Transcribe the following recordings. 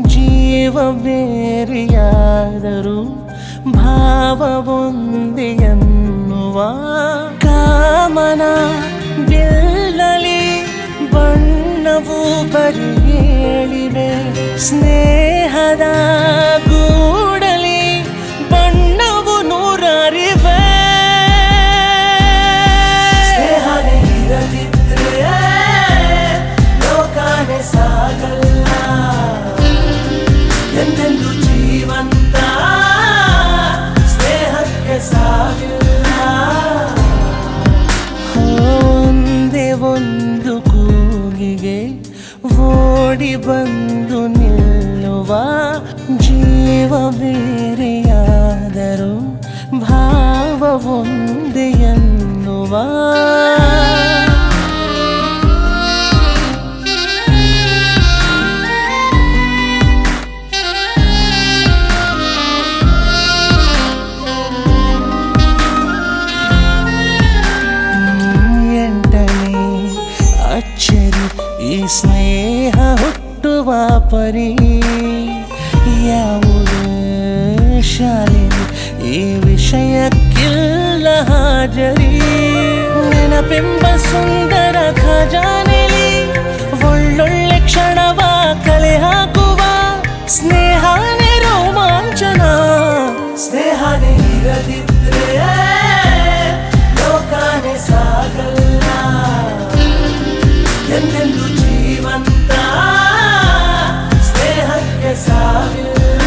ಜೀವ ಬೇರೆಯಾದರೂ ಭಾವವೊಂದೆ ಎನ್ನುವ ಕಾಮನ ಬಿಲ್ಲಲಿ ಬಣ್ಣವು ಬರಿ ಹೇಳಿವೆ ಸ್ನೇಹದ ಗೂಡಲಿ ಬಣ್ಣವು ನೂರಾರಿವೆ ಸ್ನೇಹನೇ ಇರದಿದ್ರೆ ಲೋಕನೇ ಸಾಗಲ್ಲ ಎಂದೆಂದು ಜೀವಂತ ಸ್ನೇಹಕ್ಕೆ ಸಾವಿಲ್ಲ ಒಂದೇ ಒಂದು ಕೂಗಿಗೆ ಓಡಿ ಬಂದು ನಿಲ್ಲುವ ಜೀವ ಬೇರೆಯಾದರೂ ಭಾವ ಒಂದೇ ಎನ್ನುವ ಎಂಟನೇ ಅಚ್ಚರಿ ಈ ಸ್ನೇಹ ಹುಟ್ಟುವ ಪರಿ ಯಾವುದೇ ಶಾಲೆ ಈ ವಿಷಯಕ್ಕಿಲ್ಲ ಹಾಜರಿ ನೆನಪೆಂಬ ಸುಂದರ ಖಜಾನೆಲಿ ಒಳ್ಳೊಳ್ಳೆ ಕ್ಷಣವ ಕಲೆ ಹಾಕುವ ಸ್ನೇಹನೇ ರೋಮಾಂಚನ ಸ್ನೇಹನೇ ಇರದಿದ್ರೆ ಲೋಕನೇ ಸಾಗಲ್ಲ ಎಂದೆಂದು ಜೀವಂತ ಸ್ನೇಹಕ್ಕೆ ಸಾವಿಲ್ಲ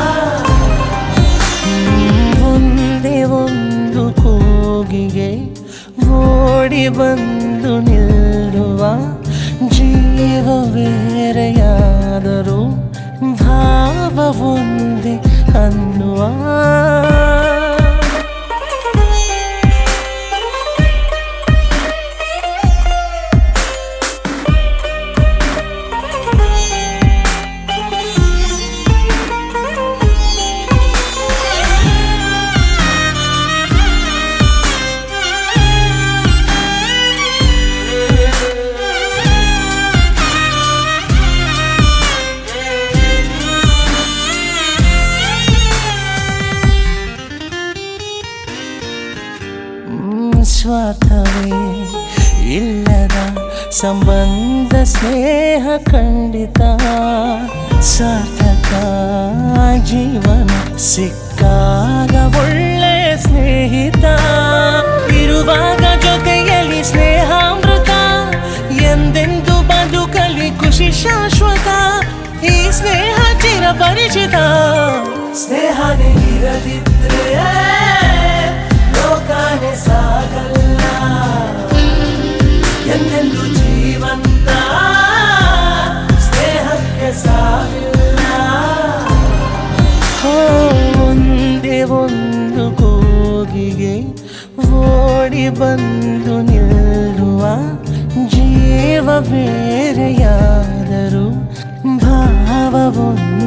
ಒಂದೇ ಒಂದು ಕೂಗಿಗೆ ಓಡಿ ಬಂದು ನಿಲ್ಲುವ ಜೀವ ಬೇರೆಯಾದರೂ ಭಾವ ಒಂದೇ ಅನ್ನುವ ಹ್ಮ್, ಸ್ವಾರ್ಥವೇ ಇಲ್ಲದ ಸಂಬಂಧ ಸ್ನೇಹ ಖಂಡಿತ ಸಾರ್ಥಕ ಜೀವನ ಸಿಕ್ಕಾಗ ಒಳ್ಳೆ ಸ್ನೇಹಿತ ಇರುವಾಗ ಜೊತೆಯಲ್ಲಿ ಸ್ನೇಹಾಮೃತ ಎಂದೆಂದು ಬದುಕಲಿ ಖುಷಿ ಶಾಶ್ವತ ಈ ಸ್ನೇಹ ಚಿರಪರಿಚಿತ ಸ್ನೇಹನೇ ಇರದಿದ್ರೆ ಲೋಕನೇ ಸಾಗಲ್ಲ ಎಂದೆಂದು ಜೀವಂತ ಸ್ನೇಹಕ್ಕೆ ಸಾವಿಲ್ಲ ಹೋ, ಒಂದೇ ಒಂದು ಕೂಗಿಗೆ ಓಡಿ ಬಂದು ನಿಲ್ಲುವ ಜೀವ ಬೇರೆಯಾದರೂ ಭಾವ ಒಂದೇ